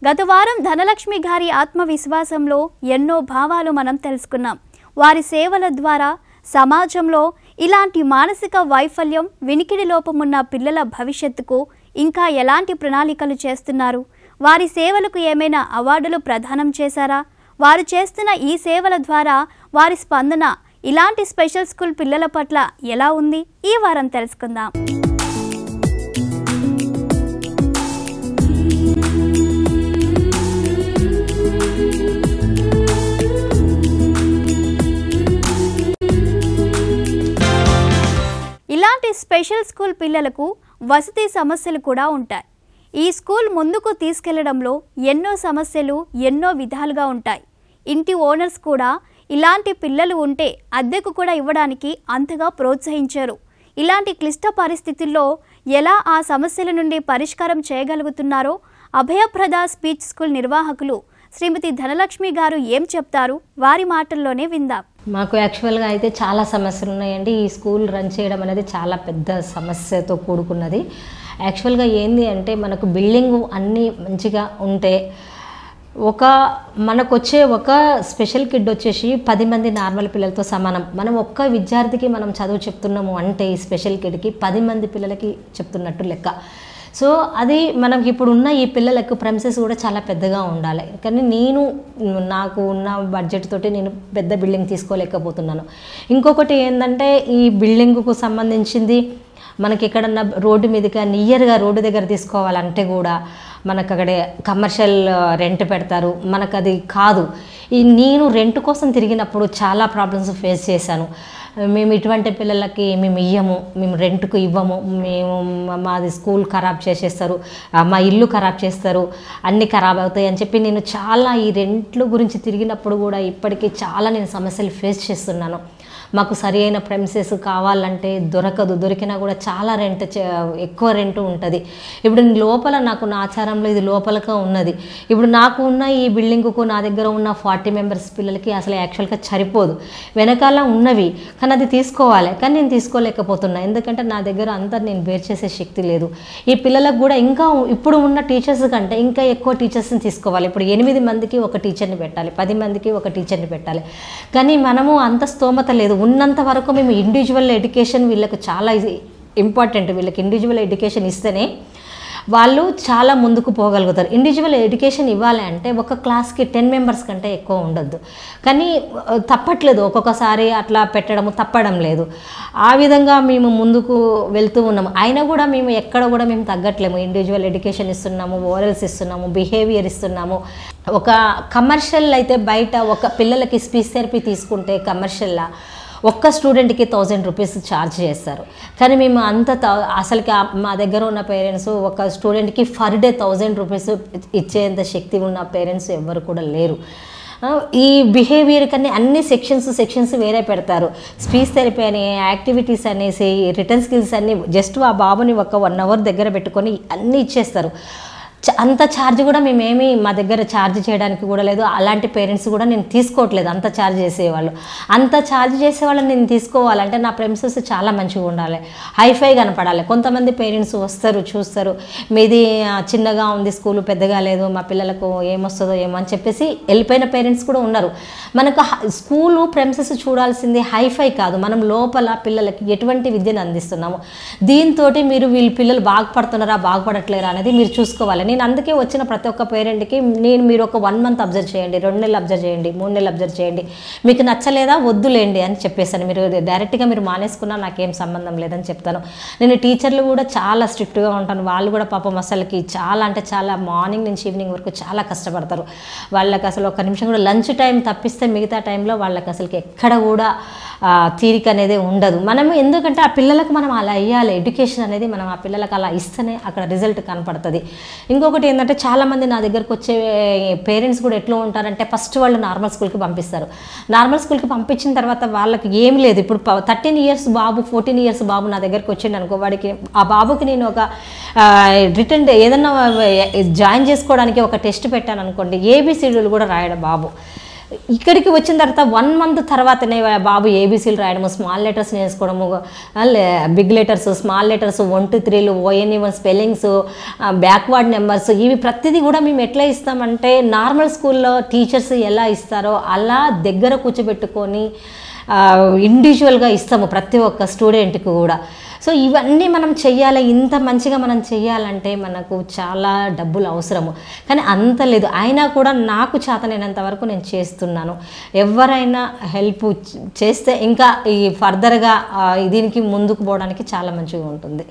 గత వారం ధనలక్ష్మి గారి ఆత్మవిశ్వాసంలో ఎన్నో భావాలు మనం తెలుసుకున్నాం వారి సేవల ద్వారా సమాజంలో ఇలాంటి మానసిక వైఫల్యం వినికిడి లోపమున్న పిల్లల భవిష్యత్తుకు ఇంకా ఎలాంటి ప్రణాళికలు చేస్తున్నారు వారి సేవలకు ఏమైనా అవార్డులు ప్రదానం చేశారా వారు చేస్తున్న ఈ సేవల ద్వారా వారి స్పందన ఇలాంటి స్పెషల్ స్కూల్ పిల్లల పట్ల ఎలా ఉంది ఈ వారం తెలుసుకుందాం ఇలాంటి స్పెషల్ స్కూల్ పిల్లలకు వసతి సమస్యలు కూడా ఉంటాయి ఈ స్కూల్ ముందుకు తీసుకెళ్లడంలో ఎన్నో సమస్యలు ఎన్నో విధాలుగా ఉంటాయి ఇంటి ఓనర్స్ కూడా ఇలాంటి పిల్లలు ఉంటే అద్దెకు కూడా ఇవ్వడానికి అంతగా ప్రోత్సహించారు ఇలాంటి క్లిష్ట పరిస్థితుల్లో ఎలా ఆ సమస్యల నుండి పరిష్కారం చేయగలుగుతున్నారో అభయప్రద స్పీచ్ స్కూల్ నిర్వాహకులు శ్రీమతి ధనలక్ష్మి గారు ఏం చెప్తారు వారి మాటల్లోనే విందాం మాకు యాక్చువల్గా అయితే చాలా సమస్యలు ఉన్నాయండి ఈ స్కూల్ రన్ చేయడం అనేది చాలా పెద్ద సమస్యతో కూడుకున్నది యాక్చువల్గా ఏంది అంటే మనకు బిల్డింగ్ అన్నీ మంచిగా ఉంటే ఒక మనకు వచ్చే ఒక స్పెషల్ కిడ్ వచ్చేసి పది మంది నార్మల్ పిల్లలతో సమానం మనం ఒక్క విద్యార్థికి మనం చదువు చెప్తున్నాము అంటే ఈ స్పెషల్ కిడ్కి పది మంది పిల్లలకి చెప్తున్నట్టు లెక్క సో అది మనకి ఇప్పుడు ఉన్న ఈ పిల్లలకు ప్రెమిసెస్ కూడా చాలా పెద్దగా ఉండాలి కానీ నేను నాకు ఉన్న బడ్జెట్ తోటి నేను పెద్ద బిల్డింగ్ తీసుకోలేకపోతున్నాను ఇంకొకటి ఏంటంటే ఈ బిల్డింగ్కు సంబంధించింది మనకి ఎక్కడన్నా రోడ్డు మీదగా నియర్గా రోడ్డు దగ్గర తీసుకోవాలంటే కూడా మనకు అక్కడ కమర్షియల్ రెంట్ పెడతారు మనకు అది కాదు ఈ నేను రెంట్ కోసం తిరిగినప్పుడు చాలా ప్రాబ్లమ్స్ ఫేస్ చేశాను మేము ఇటువంటి పిల్లలకి మేము ఇయ్యము మేము రెంట్కు ఇవ్వము మేము మాది స్కూల్ ఖరాబ్ చేసేస్తారు ఆ, మా ఇల్లు ఖరాబ్ చేస్తారు అన్నీ ఖరాబ్ అవుతాయి అని చెప్పి నేను చాలా ఈ రెంట్ల గురించి తిరిగినప్పుడు కూడా ఇప్పటికీ చాలా నేను సమస్యలు ఫేస్ చేస్తున్నాను మాకు సరి అయిన ప్రెమిసెస్ కావాలంటే దొరకదు దొరికినా కూడా చాలా రెంట్ చే- ఎక్కువ రెంట్ ఉంటుంది ఇప్పుడు లోపల నాకు నా ఆచారంలో ఇది లోపలగా ఉన్నది ఇప్పుడు నాకు ఉన్న ఈ బిల్డింగ్కు నా దగ్గర ఉన్న ఫార్టీ మెంబర్స్ పిల్లలకి అసలు యాక్చువల్గా సరిపోదు వెనకాల ఉన్నవి కానీ అది తీసుకోవాలి కానీ నేను తీసుకోలేకపోతున్నా ఎందుకంటే నా దగ్గర అంతా నేను బేర్ చేసే శక్తి లేదు ఈ పిల్లలకు కూడా ఇంకా ఇప్పుడు ఉన్న టీచర్స్ కంటే ఇంకా ఎక్కువ టీచర్స్ని తీసుకోవాలి ఇప్పుడు ఎనిమిది మందికి ఒక టీచర్ని పెట్టాలి పది మందికి ఒక టీచర్ని పెట్టాలి కానీ మనము అంత స్తోమత లేదు ఉన్నంత వరకు మేము ఇండివిజువల్ ఎడ్యుకేషన్ వీళ్ళకి చాలా ఇంపార్టెంట్ వీళ్ళకి ఇండివిజువల్ ఎడ్యుకేషన్ ఇస్తేనే వాళ్ళు చాలా ముందుకు పోగలుగుతారు ఇండివిజువల్ ఎడ్యుకేషన్ ఇవ్వాలి అంటే ఒక క్లాస్కి టెన్ మెంబర్స్ కంటే ఎక్కువ ఉండొద్దు కానీ ఆ, తప్పట్లేదు ఒక్కొక్కసారి అట్లా పెట్టడము తప్పడం లేదు ఆ విధంగా మేము ముందుకు వెళ్తూ ఉన్నాము అయినా కూడా మేము ఎక్కడ కూడా మేము తగ్గట్లేము ఇండివిజువల్ ఎడ్యుకేషన్ ఇస్తున్నాము ఓరల్స్ ఇస్తున్నాము బిహేవియర్ ఇస్తున్నాము ఒక కమర్షియల్ అయితే బయట ఒక పిల్లలకి స్పీచ్ థెరపీ తీసుకుంటే కమర్షియల్లా ఒక్క స్టూడెంట్కి థౌజండ్ రూపీస్ ఛార్జ్ చేస్తారు కానీ మేము అంత త- అసలుకి ఆ- మా దగ్గర ఉన్న పేరెంట్స్ ఒక స్టూడెంట్కి ఫర్ డే థౌజండ్ రూపీస్ ఇచ్చేంత శక్తి ఉన్న పేరెంట్స్ ఎవ్వరు కూడా లేరు ఆ, ఈ బిహేవియర్ కన్నా అన్ని సెక్షన్స్ సెక్షన్స్ వేరే పెడతారు స్పీచ్ థెరపీ అని యాక్టివిటీస్ అనేసి రిటర్న్ స్కిల్స్ అన్ని జస్ట్ ఆ బాబుని ఒక వన్ అవర్ దగ్గర పెట్టుకొని అన్నీ ఇచ్చేస్తారు చ- అంత ఛార్జ్ కూడా మేమేమి మా దగ్గర ఛార్జ్ చేయడానికి కూడా లేదు అలాంటి పేరెంట్స్ కూడా నేను తీసుకోవట్లేదు అంత ఛార్జ్ చేసేవాళ్ళు అంత ఛార్జ్ చేసేవాళ్ళని నేను తీసుకోవాలంటే నా ప్రెమిసెస్ చాలా మంచిగా ఉండాలి హైఫై కనపడాలి కొంతమంది పేరెంట్స్ వస్తారు చూస్తారు మీది ఆ, చిన్నగా ఉంది స్కూల్ పెద్దగా లేదు మా పిల్లలకు ఏమొస్తుందో ఏమో అని చెప్పేసి వెళ్ళిపోయిన పేరెంట్స్ కూడా ఉన్నారు మనకు హ- స్కూలు ప్రెమిసెస్ చూడాల్సింది హైఫై కాదు మనం లోపల పిల్లలకి ఎటువంటి విద్యను అందిస్తున్నాము దీంతో మీరు వీళ్ళ పిల్లలు బాగుపడుతున్నారా బాగుపడట్లేరా అనేది మీరు చూసుకోవాలి నేను అందుకే వచ్చిన ప్రతి ఒక్క పేరెంట్కి నేను మీరు ఒక వన్ మంత్ అబ్జర్వ్ చేయండి రెండు నెలలు అబ్జర్వ్ చేయండి మూడు నెలలు అబ్జర్వ్ చేయండి మీకు నచ్చలేదా వద్దులేండి అని చెప్పేసాను మీరు డైరెక్ట్గా మీరు మానేసుకున్నా నాకేం సంబంధం లేదని చెప్తాను నేను టీచర్లు కూడా చాలా స్ట్రిక్ట్గా ఉంటాను వాళ్ళు కూడా పాపం అసలుకి చాలా అంటే చాలా మార్నింగ్ నుంచి ఈవినింగ్ వరకు చాలా కష్టపడతారు వాళ్ళకి అసలు ఒక నిమిషం కూడా లంచ్ టైం తప్పిస్తే మిగతా టైంలో వాళ్ళకి అసలుకి ఎక్కడ కూడా ఆ, తీరిక అనేది ఉండదు మనం ఎందుకంటే ఆ పిల్లలకు మనం అలా ఇవ్వాలి ఎడ్యుకేషన్ అనేది మనం ఆ పిల్లలకు అలా ఇస్తేనే అక్కడ రిజల్ట్ కనపడుతుంది ఇంకొకటి ఏంటంటే చాలామంది నా దగ్గరకు వచ్చే పేరెంట్స్ కూడా ఎట్లా ఉంటారంటే ఫస్ట్ వాళ్ళు నార్మల్ స్కూల్కి పంపిస్తారు నార్మల్ స్కూల్కి పంపించిన తర్వాత వాళ్ళకి ఏం లేదు ఇప్పుడు థర్టీన్ ఇయర్స్ బాబు ఫోర్టీన్ ఇయర్స్ బాబు నా దగ్గరికి వచ్చిండు అనుకో వాడికి ఆ బాబుకి నేను ఒక రిటర్న్ ఏదన్నా జాయిన్ చేసుకోవడానికి ఒక టెస్ట్ పెట్టాను అనుకోండి ఏబిసిడీలు కూడా రాయడం బాబు ఇక్కడికి వచ్చిన తర్వాత వన్ మంత్ తర్వాతనే బాబు ఏబీసీలు రాయడము స్మాల్ లెటర్స్ నేర్చుకోవడము big letters small letters one two త్రీలు O N E one spellings backward numbers ఇవి ప్రతిదీ కూడా మేము ఎట్లా ఇస్తామంటే నార్మల్ స్కూల్లో టీచర్స్ ఎలా ఇస్తారో అలా దగ్గర కూర్చోబెట్టుకొని ఇండివిజువల్గా ఇస్తాము ప్రతి ఒక్క స్టూడెంట్కి కూడా సో ఇవన్నీ మనం చెయ్యాలి ఇంత మంచిగా మనం చెయ్యాలంటే మనకు చాలా డబ్బులు అవసరము కానీ అంత లేదు అయినా కూడా నాకు చేతనైనంత వరకు నేను చేస్తున్నాను ఎవరైనా హెల్ప్ చేస్తే ఇంకా ఈ ఫర్దర్గా ఆ, దీనికి ముందుకు పోవడానికి చాలా మంచిగా ఉంటుంది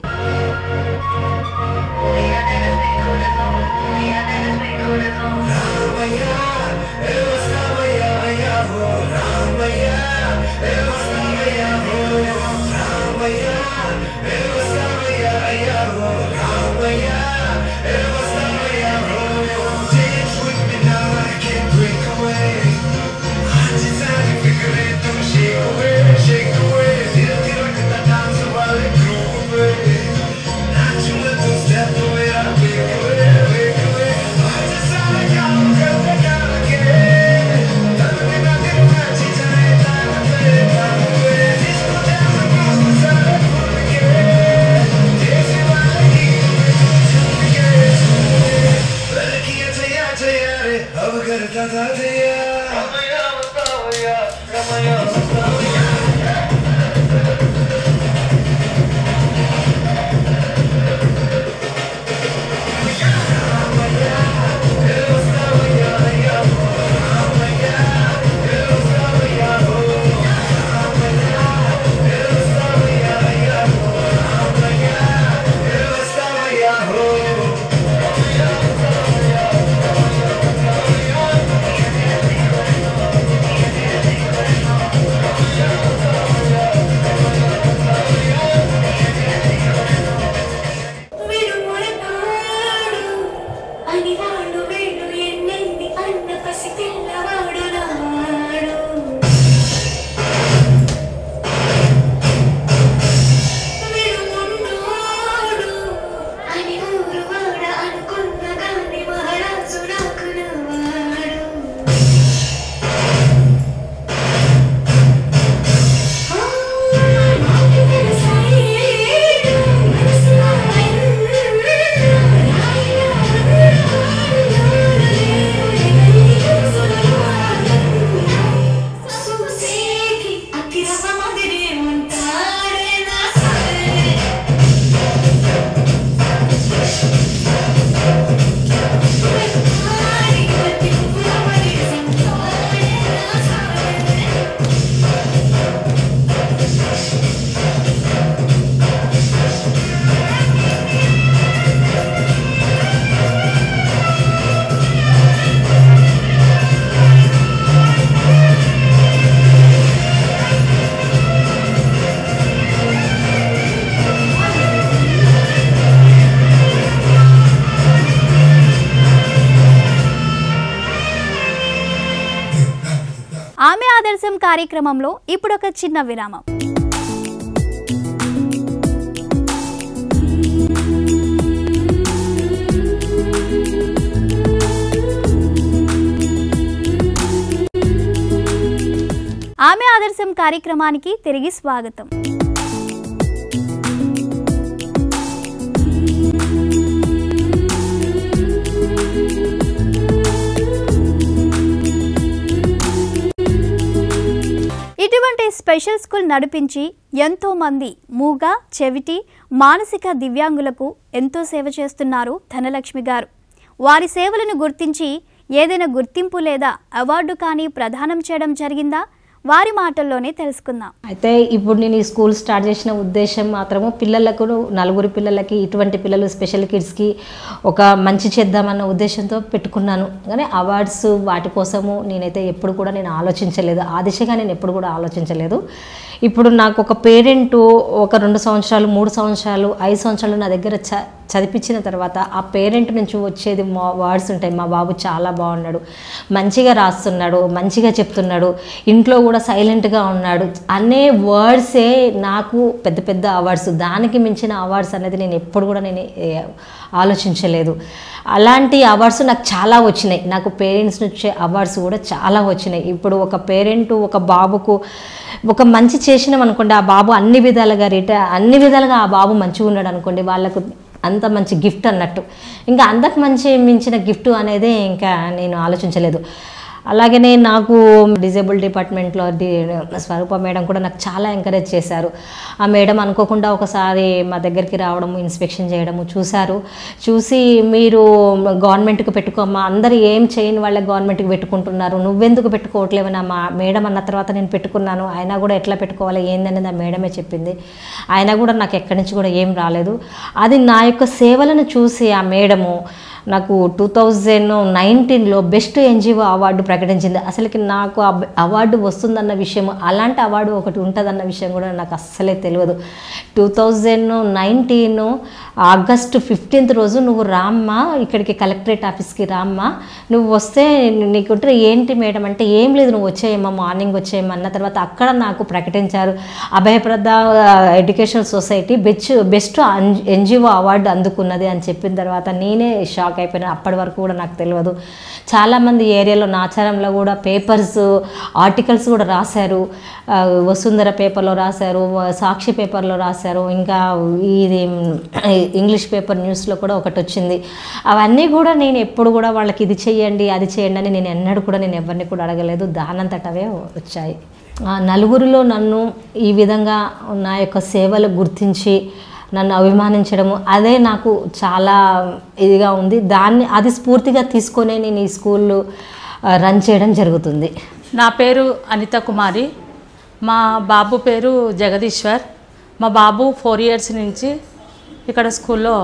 अब करता था दिया रमया बताओ रमया बताओ విడుముడతాడు అని వాడు వేడు ఎన్నెన్ని అన్న పసి పిల్లవాడు నాడు విడుమున్నాడు అని ఊరు వాడ అనుకున్న గాని మహారాజు నాకు నవాడు ఆమె ఆదర్శం కార్యక్రమంలో ఇప్పుడు ఒక చిన్న విరామం ఆమె ఆదర్శం కార్యక్రమానికి తిరిగి స్వాగతం ఇటువంటి స్పెషల్ స్కూల్ నడిపించి ఎంతో మంది మూగ చెవిటి మానసిక దివ్యాంగులకు ఎంతో సేవ చేస్తున్నారు ధనలక్ష్మి గారు వారి సేవలను గుర్తించి ఏదైనా గుర్తింపు లేదా అవార్డు కానీ ప్రదానం చేయడం జరిగిందా వారి మాటల్లోనే తెలుసుకుందాం అయితే ఇప్పుడు నేను ఈ స్కూల్ స్టార్ట్ చేసిన ఉద్దేశం మాత్రము పిల్లలకు నలుగురు పిల్లలకి ఇటువంటి పిల్లలు స్పెషల్ కిడ్స్కి ఒక మంచి చేద్దామన్న ఉద్దేశంతో పెట్టుకున్నాను కానీ అవార్డ్స్ వాటి కోసము నేనైతే ఎప్పుడు కూడా నేను ఆలోచించలేదు ఆ దిశగా నేను ఎప్పుడు కూడా ఆలోచించలేదు ఇప్పుడు నాకు ఒక పేరెంట్ ఒక రెండు సంవత్సరాలు మూడు సంవత్సరాలు ఐదు సంవత్సరాలు నా దగ్గర చ చదివించిన తర్వాత ఆ పేరెంట్ నుంచి వచ్చేది మా వర్డ్స్ ఉంటాయి మా బాబు చాలా బాగున్నాడు మంచిగా రాస్తున్నాడు మంచిగా చెప్తున్నాడు ఇంట్లో కూడా సైలెంట్గా ఉన్నాడు అనే వర్డ్సే నాకు పెద్ద పెద్ద అవార్డ్స్ దానికి మించిన అవార్డ్స్ అనేది నేను ఎప్పుడు కూడా నేను ఏ, ఆలోచించలేదు అలాంటి అవార్డ్స్ నాకు చాలా వచ్చినాయి నాకు పేరెంట్స్ నుంచి అవార్డ్స్ కూడా చాలా వచ్చినాయి ఇప్పుడు ఒక పేరెంట్ ఒక బాబుకు ఒక మంచి చేసినాం అనుకోండి ఆ బాబు అన్ని విధాలుగా రిట అన్ని విధాలుగా ఆ బాబు మంచిగా ఉన్నాడు అనుకోండి వాళ్ళకు అంత మంచి గిఫ్ట్ అన్నట్టు ఇంకా అంతకు మంచి మించిన గిఫ్ట్ అనేది ఇంకా నేను ఆలోచించలేదు అలాగనే నాకు డిజేబుల్ డిపార్ట్మెంట్లో డి స్వరూప మేడం కూడా నాకు చాలా ఎంకరేజ్ చేశారు ఆ మేడం అనుకోకుండా ఒకసారి మా దగ్గరికి రావడము ఇన్స్పెక్షన్ చేయడము చూశారు చూసి మీరు గవర్నమెంట్కి పెట్టుకోమ్మా అందరు ఏం చేయని వాళ్ళ గవర్నమెంట్కి పెట్టుకుంటున్నారు నువ్వెందుకు పెట్టుకోవట్లేవని మా మేడం అన్న తర్వాత నేను పెట్టుకున్నాను ఆయన కూడా ఎట్లా పెట్టుకోవాలి ఏందనేది ఆ మేడమే చెప్పింది ఆయన కూడా నాకు ఎక్కడి నుంచి కూడా ఏం రాలేదు అది నా యొక్క సేవలను చూసి ఆ మేడము నాకు టూ థౌజండ్ నైన్టీన్లో బెస్ట్ ఎన్జిఓ అవార్డు ప్రకటించింది అసలుకి నాకు ఆ బ- అవార్డు వస్తుందన్న విషయం అలాంటి అవార్డు ఒకటి ఉంటుందన్న విషయం కూడా నాకు అస్సలే తెలియదు two thousand nineteen August fifteenth రోజు నువ్వు రామ్మా ఇక్కడికి కలెక్టరేట్ ఆఫీస్కి రామ్మా నువ్వు వస్తే నీకు ఏంటి మేడం అంటే ఏం లేదు నువ్వు వచ్చేయమ్మా మార్నింగ్ వచ్చేయమ్మా అన్న తర్వాత అక్కడ నాకు ప్రకటించారు Abhayaprada education society best best NGO award అందుకున్నది అని చెప్పిన తర్వాత నేనే షాక్ అయిపోయినా అప్పటి వరకు కూడా నాకు తెలియదు చాలామంది ఏరియాలో నాచారంలో కూడా పేపర్స్ ఆర్టికల్స్ కూడా రాశారు ఆ, వసుంధర పేపర్లో రాశారు సాక్షి పేపర్లో రాశారు ఇంకా ఇది ఇంగ్లీష్ పేపర్ న్యూస్లో కూడా ఒకటి వచ్చింది అవన్నీ కూడా నేను ఎప్పుడు కూడా వాళ్ళకి ఇది చేయండి అది చేయండి అని నేను ఎన్నడూ కూడా నేను ఎవరిని కూడా అడగలేదు దానంతటవే వచ్చాయి ఆ నలుగురిలో నన్ను ఈ విధంగా నా యొక్క సేవలు గుర్తించి నన్ను అభిమానించడము అదే నాకు చాలా ఇదిగా ఉంది దాన్ని అది స్ఫూర్తిగా తీసుకొనే నేను ఈ స్కూల్ రన్ చేయడం జరుగుతుంది నా పేరు అనిత కుమారి మా బాబు పేరు జగదీశ్వర్ మా బాబు ఫోర్ ఇయర్స్ నుంచి ఇక్కడ స్కూల్లో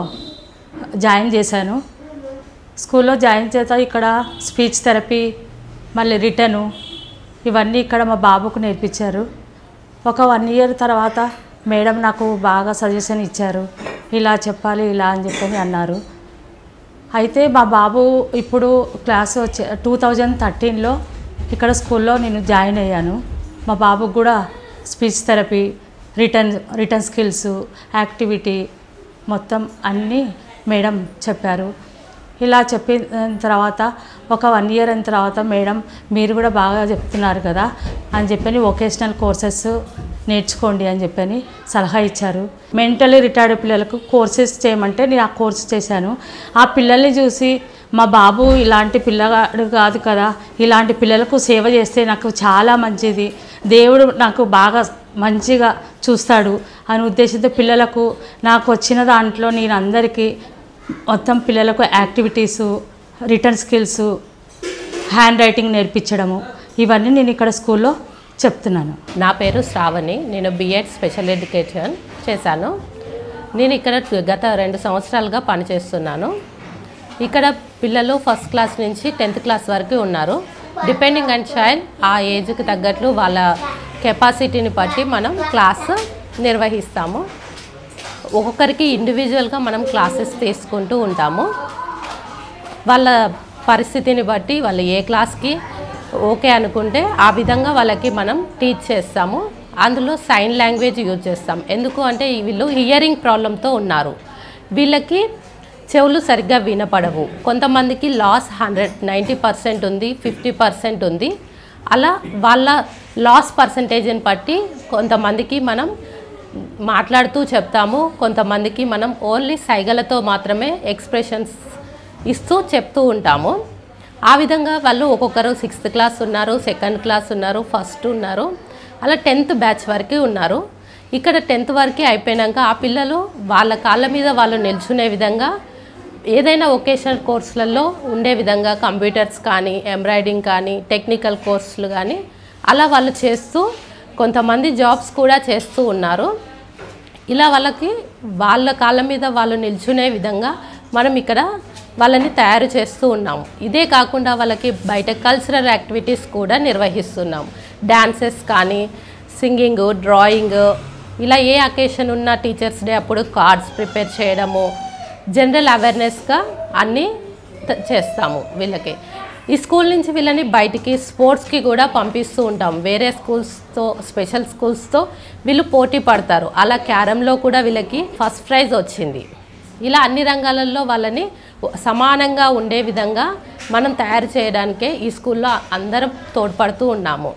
జాయిన్ చేశాను స్కూల్లో జాయిన్ చేత ఇక్కడ స్పీచ్ థెరపీ మళ్ళీ రిటర్ను ఇవన్నీ ఇక్కడ మా బాబుకు నేర్పించారు ఒక వన్ ఇయర్ తర్వాత మేడం నాకు బాగా సజెషన్ ఇచ్చారు ఇలా చెప్పాలి ఇలా అని చెప్పని అన్నారు అయితే మా బాబు ఇప్పుడు క్లాస్ వచ్చే టూ థౌజండ్ థర్టీన్లో ఇక్కడ స్కూల్లో నేను జాయిన్ అయ్యాను మా బాబుకు కూడా speech therapy written written skills activity మొత్తం అన్నీ మేడం చెప్పారు ఇలా చెప్పిన తర్వాత ఒక వన్ ఇయర్ అయిన తర్వాత మేడం మీరు కూడా బాగా చెప్తున్నారు కదా అని చెప్పని వొకేషనల్ కోర్సెస్ నేర్చుకోండి అని చెప్పని సలహా ఇచ్చారు మెంటలీ రిటైర్డ్ పిల్లలకు కోర్సెస్ చేయమంటే నేను ఆ కోర్స్ చేశాను ఆ పిల్లల్ని చూసి మా బాబు ఇలాంటి పిల్లగాడు కాదు కదా ఇలాంటి పిల్లలకు సేవ చేస్తే నాకు చాలా మంచిది దేవుడు నాకు బాగా మంచిగా చూస్తాడు అనే ఉద్దేశంతో పిల్లలకు నాకు వచ్చిన దాంట్లో నేను అందరికీ మొత్తం పిల్లలకు activities written skills handwriting నేర్పించడము ఇవన్నీ నేను ఇక్కడ స్కూల్లో చెప్తున్నాను నా పేరు శ్రావణి నేను బిఎడ్ స్పెషల్ ఎడ్యుకేషన్ చేశాను నేను ఇక్కడ గత రెండు సంవత్సరాలుగా పనిచేస్తున్నాను ఇక్కడ పిల్లలు ఫస్ట్ క్లాస్ నుంచి టెన్త్ క్లాస్ వరకు ఉన్నారు డిపెండింగ్ అండ్ చైల్డ్ ఆ ఏజ్కి తగ్గట్లు వాళ్ళ కెపాసిటీని బట్టి మనం క్లాస్ నిర్వహిస్తాము ఒక్కొక్కరికి ఇండివిజువల్గా మనం క్లాసెస్ తీసుకుంటూ ఉంటాము వాళ్ళ పరిస్థితిని బట్టి వాళ్ళు ఏ క్లాస్కి ఓకే అనుకుంటే ఆ విధంగా వాళ్ళకి మనం టీచ్ చేస్తాము అందులో సైన్ లాంగ్వేజ్ యూజ్ చేస్తాం ఎందుకు అంటే వీళ్ళు హియరింగ్ ప్రాబ్లంతో ఉన్నారు వీళ్ళకి చెవులు సరిగ్గా వినపడవు కొంతమందికి లాస్ హండ్రెడ్ నైంటీ పర్సెంట్ ఉంది ఫిఫ్టీ పర్సెంట్ ఉంది అలా వాళ్ళ లాస్ పర్సంటేజ్ని బట్టి కొంతమందికి మనం మాట్లాడుతూ చెప్తాము కొంతమందికి మనం ఓన్లీ సైగలతో మాత్రమే ఎక్స్ప్రెషన్స్ ఇస్తూ చెప్తూ ఉంటాము ఆ విధంగా వాళ్ళు ఒక్కొక్కరు సిక్స్త్ క్లాస్ ఉన్నారు సెకండ్ క్లాస్ ఉన్నారు ఫస్ట్ ఉన్నారు అలా టెన్త్ బ్యాచ్ వరకు ఉన్నారు ఇక్కడ టెన్త్ వరకు అయిపోయినాక ఆ పిల్లలు వాళ్ళ కాళ్ళ మీద వాళ్ళు నిల్చునే విధంగా ఏదైనా వొకేషనల్ కోర్సులలో ఉండే విధంగా కంప్యూటర్స్ కానీ ఎంబ్రాయిడింగ్ కానీ టెక్నికల్ కోర్సులు కానీ అలా వాళ్ళు చేస్తూ కొంతమంది జాబ్స్ కూడా చేస్తూ ఉన్నారు ఇలా వాళ్ళకి వాళ్ళ కాళ్ళ మీద వాళ్ళు నిల్చునే విధంగా మనం ఇక్కడ వాళ్ళని తయారు చేస్తూ ఉన్నాము ఇదే కాకుండా వాళ్ళకి బయట కల్చరల్ యాక్టివిటీస్ కూడా నిర్వహిస్తున్నాం డ్యాన్సెస్ కానీ సింగింగ్ డ్రాయింగ్ ఇలా ఏ అకేషన్ ఉన్న టీచర్స్ డే అప్పుడు కార్డ్స్ ప్రిపేర్ చేయడము జనరల్ అవేర్నెస్గా అన్నీ త- చేస్తాము వీళ్ళకి ఈ స్కూల్ నుంచి వీళ్ళని బయటికి స్పోర్ట్స్కి కూడా పంపిస్తూ ఉంటాం వేరే స్కూల్స్తో స్పెషల్ స్కూల్స్తో వీళ్ళు పోటీ పడతారు అలా క్యారమ్లో కూడా వీళ్ళకి ఫస్ట్ ప్రైజ్ వచ్చింది ఇలా అన్ని రంగాలలో వాళ్ళని సమానంగా ఉండే విధంగా మనం తయారు చేయడానికే ఈ స్కూల్లో అందరం తోడ్పడుతూ ఉన్నాము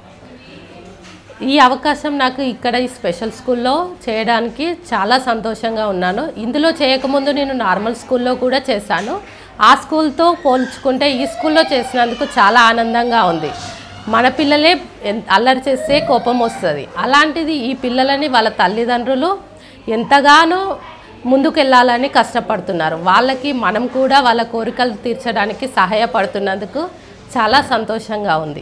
ఈ అవకాశం నాకు ఇక్కడ ఈ స్పెషల్ స్కూల్లో చేయడానికి చాలా సంతోషంగా ఉన్నాను ఇందులో చేయకముందు నేను నార్మల్ స్కూల్లో కూడా చేశాను ఆ స్కూల్తో పోల్చుకుంటే ఈ స్కూల్లో చేసినందుకు చాలా ఆనందంగా ఉంది మన పిల్లలే ఎన్- అల్లరి చేస్తే కోపం వస్తుంది అలాంటిది ఈ పిల్లలని వాళ్ళ తల్లిదండ్రులు ఎంతగానో ముందుకెళ్ళాలని కష్టపడుతున్నారు వాళ్ళకి మనం కూడా వాళ్ళ కోరికలు తీర్చడానికి సహాయపడుతున్నందుకు చాలా సంతోషంగా ఉంది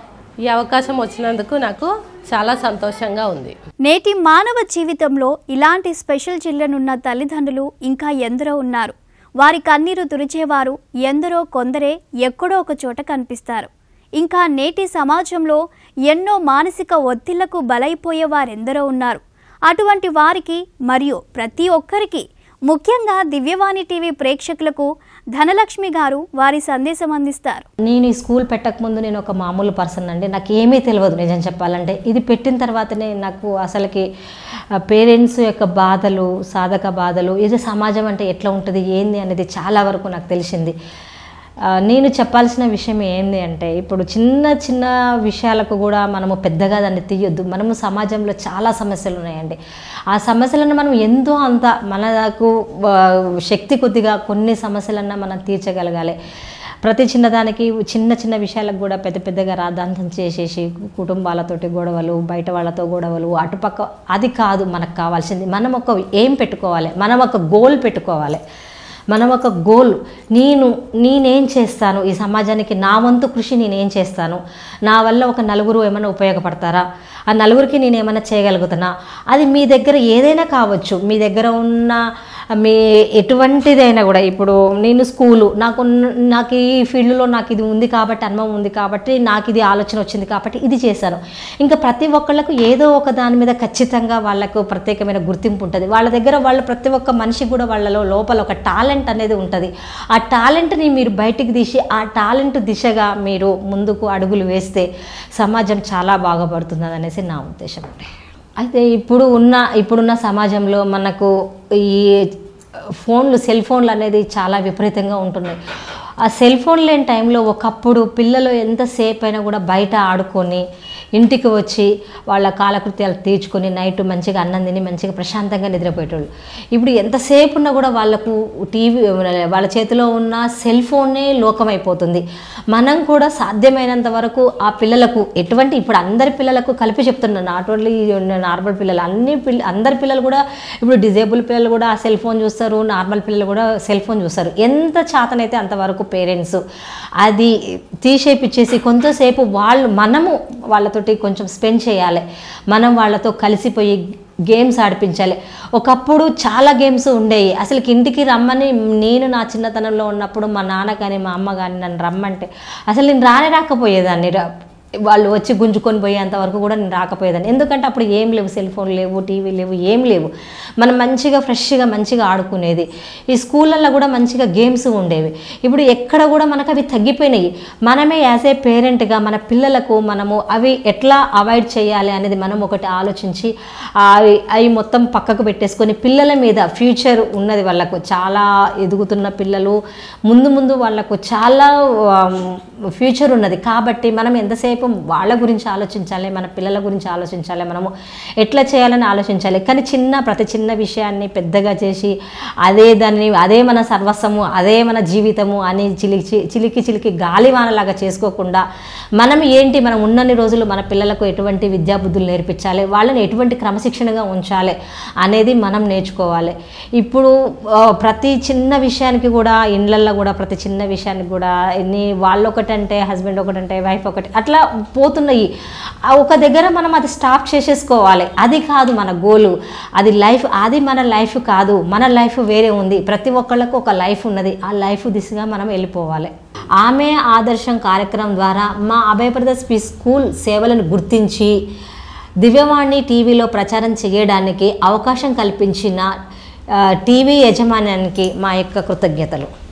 ఈ అవకాశం వచ్చినందుకు నాకు చాలా సంతోషంగా ఉంది నేటి మానవ జీవితంలో ఇలాంటి స్పెషల్ చిల్డ్రన్ ఉన్న తల్లిదండ్రులు ఇంకా ఎందరో ఉన్నారు వారి కన్నీరు తుడిచేవారు ఎందరో కొందరే ఎక్కడో ఒక చోట కనిపిస్తారు ఇంకా నేటి సమాజంలో ఎన్నో మానసిక ఒత్తిళ్లకు బలైపోయే వారెందరో ఉన్నారు అటువంటి వారికి మరియు ప్రతి ఒక్కరికి ముఖ్యంగా దివ్యవాణి టీవీ ప్రేక్షకులకు ధనలక్ష్మి గారు వారి సందేశం అందిస్తారు నేను ఈ స్కూల్ పెట్టకముందు నేను ఒక మామూలు పర్సన్ అండి నాకు ఏమీ తెలియదు నిజం చెప్పాలంటే ఇది పెట్టిన తర్వాతనే నాకు అసలుకి పేరెంట్స్ యొక్క బాధలు సాధక బాధలు ఇది సమాజం అంటే ఎట్లా ఉంటుంది ఏంది అనేది చాలా వరకు నాకు తెలిసింది ఆ, నేను చెప్పాల్సిన విషయం ఏంది అంటే ఇప్పుడు చిన్న చిన్న విషయాలకు కూడా మనము పెద్దగా దాన్ని తీయొద్దు మనము సమాజంలో చాలా సమస్యలు ఉన్నాయండి ఆ సమస్యలను మనం ఎంతో అంత మనకు ఆ, శక్తి కొద్దిగా కొన్ని సమస్యలన్నా మనం తీర్చగలగాలి ప్రతి చిన్నదానికి చిన్న చిన్న విషయాలకు కూడా పెద్ద పెద్దగా రాద్ధాంతం చేసేసి కుటుంబాలతోటి గొడవలు బయట వాళ్ళతో గొడవలు అటుపక్క అది కాదు మనకు కావాల్సింది మనం ఒక ఏం పెట్టుకోవాలి మనం ఒక గోల్ పెట్టుకోవాలి మనం ఒక గోల్ నేను నేనేం చేస్తాను ఈ సమాజానికి నా వంతు కృషి నేనేం చేస్తాను నా వల్ల ఒక నలుగురు ఏమైనా ఉపయోగపడతారా ఆ నలుగురికి నేను ఏమైనా చేయగలుగుతున్నా అది మీ దగ్గర ఏదైనా కావచ్చు మీ దగ్గర ఉన్న మీ ఎటువంటిదైనా కూడా ఇప్పుడు నేను స్కూలు నాకు ఉన్న- నాకు ఈ ఫీల్డ్లో నాకు ఇది ఉంది కాబట్టి అనుభవం ఉంది కాబట్టి నాకు ఇది ఆలోచన వచ్చింది కాబట్టి ఇది చేశాను ఇంకా ప్రతి ఒక్కళ్ళకు ఏదో ఒక దాని మీద ఖచ్చితంగా వాళ్ళకు ప్రత్యేకమైన గుర్తింపు ఉంటుంది వాళ్ళ దగ్గర వాళ్ళ ప్రతి ఒక్క మనిషి కూడా వాళ్ళలో లోపల ఒక టాలెంట్ అనేది ఉంటుంది ఆ టాలెంట్ని మీరు బయటికి తీసి ఆ టాలెంట్ దిశగా మీరు ముందుకు అడుగులు వేస్తే సమాజం చాలా బాగుపడుతుంది అనేసి నా ఉద్దేశం అండి అయితే ఇప్పుడు ఉన్న ఇప్పుడున్న సమాజంలో మనకు ఈ ఫోన్లు సెల్ ఫోన్లు అనేది చాలా విపరీతంగా ఉంటున్నాయి ఆ సెల్ ఫోన్ లేని టైంలో ఒకప్పుడు పిల్లలు ఎంతసేపు అయినా కూడా బయట ఆడుకొని ఇంటికి వచ్చి వాళ్ళ కాలకృత్యాలు తీర్చుకొని నైట్ మంచిగా అన్నం తిని మంచిగా ప్రశాంతంగా నిద్రపోయేటోళ్ళు ఇప్పుడు ఎంతసేపు ఉన్నా కూడా వాళ్ళకు టీవీ వాళ్ళ చేతిలో ఉన్న సెల్ ఫోనే లోకమైపోతుంది మనం కూడా సాధ్యమైనంత వరకు ఆ పిల్లలకు ఎటువంటి ఇప్పుడు అందరి పిల్లలకు కలిపి చెప్తున్నాను నాట్ ఓన్లీ నార్మల్ పిల్లలు అన్ని పిల్ల అందరి పిల్లలు కూడా ఇప్పుడు డిజేబుల్ పిల్లలు కూడా ఆ సెల్ ఫోన్ చూస్తారు నార్మల్ పిల్లలు కూడా సెల్ ఫోన్ చూస్తారు ఎంత చేతనైతే అంతవరకు పేరెంట్స్ అది తీసేపిచ్చేసి కొంతసేపు వాళ్ళు మనము వాళ్ళతోటి కొంచెం స్పెండ్ చేయాలి మనం వాళ్ళతో కలిసిపోయి గేమ్స్ ఆడిపించాలి ఒకప్పుడు చాలా గేమ్స్ ఉండేవి అసలు ఇంటికి రమ్మని నేను నా చిన్నతనంలో ఉన్నప్పుడు మా నాన్న కానీ మా అమ్మ కానీ నన్ను రమ్మంటే అసలు నేను రానే రాకపోయేదాన్ని రా- వాళ్ళు వచ్చి గుంజుకొని పోయేంత వరకు కూడా నేను రాకపోయేదాన్ని ఎందుకంటే అప్పుడు ఏం లేవు సెల్ ఫోన్ లేవు టీవీ లేవు ఏం లేవు మనం మంచిగా ఫ్రెష్గా మంచిగా ఆడుకునేది ఈ స్కూళ్ళల్లో కూడా మంచిగా గేమ్స్ ఉండేవి ఇప్పుడు ఎక్కడ కూడా మనకు అవి తగ్గిపోయినాయి మనమే యాజ్ ఏ పేరెంట్గా మన పిల్లలకు మనము అవి ఎట్లా అవాయిడ్ చేయాలి అనేది మనం ఒకటి ఆలోచించి అవి అవి మొత్తం పక్కకు పెట్టేసుకొని పిల్లల మీద ఫ్యూచర్ ఉన్నది వాళ్ళకు చాలా ఎదుగుతున్న పిల్లలు ముందు ముందు వాళ్ళకు చాలా ఫ్యూచర్ ఉన్నది కాబట్టి మనం ఎంతసేపు వాళ్ళ గురించి ఆలోచించాలి మన పిల్లల గురించి ఆలోచించాలి మనము ఎట్లా చేయాలని ఆలోచించాలి కానీ చిన్న ప్రతి చిన్న విషయాన్ని పెద్దగా చేసి అదే దాన్ని అదే మన సర్వస్వము అదే మన జీవితము అని చిలికి చిలికి చిలికి గాలివానలాగా చేసుకోకుండా మనం ఏంటి మనం ఉన్నన్ని రోజులు మన పిల్లలకు ఎటువంటి విద్యాబుద్ధులు నేర్పించాలి వాళ్ళని ఎటువంటి క్రమశిక్షణగా ఉంచాలి అనేది మనం నేర్చుకోవాలి ఇప్పుడు ఆ, ప్రతి చిన్న విషయానికి కూడా ఇండ్లల్లో కూడా ప్రతి చిన్న విషయానికి కూడా ఎన్ని వాళ్ళు ఒకటంటే హస్బెండ్ ఒకటంటే వైఫ్ ఒకటి అట్లా పోతున్నాయి ఆ ఒక దగ్గర మనం అది స్టాప్ చేసేసుకోవాలి అది కాదు మన గోలు అది లైఫ్ అది మన లైఫ్ కాదు మన లైఫ్ వేరే ఉంది ప్రతి ఒక్కళ్ళకు ఒక లైఫ్ ఉన్నది ఆ లైఫ్ దిశగా మనం వెళ్ళిపోవాలి ఆమె ఆదర్శం కార్యక్రమం ద్వారా మా అభయప్రద స్పీ స్కూల్ సేవలను గుర్తించి దివ్యవాణి టీవీలో ప్రచారం చేయడానికి అవకాశం కల్పించిన టీవీ యజమాన్యానికి మా యొక్క కృతజ్ఞతలు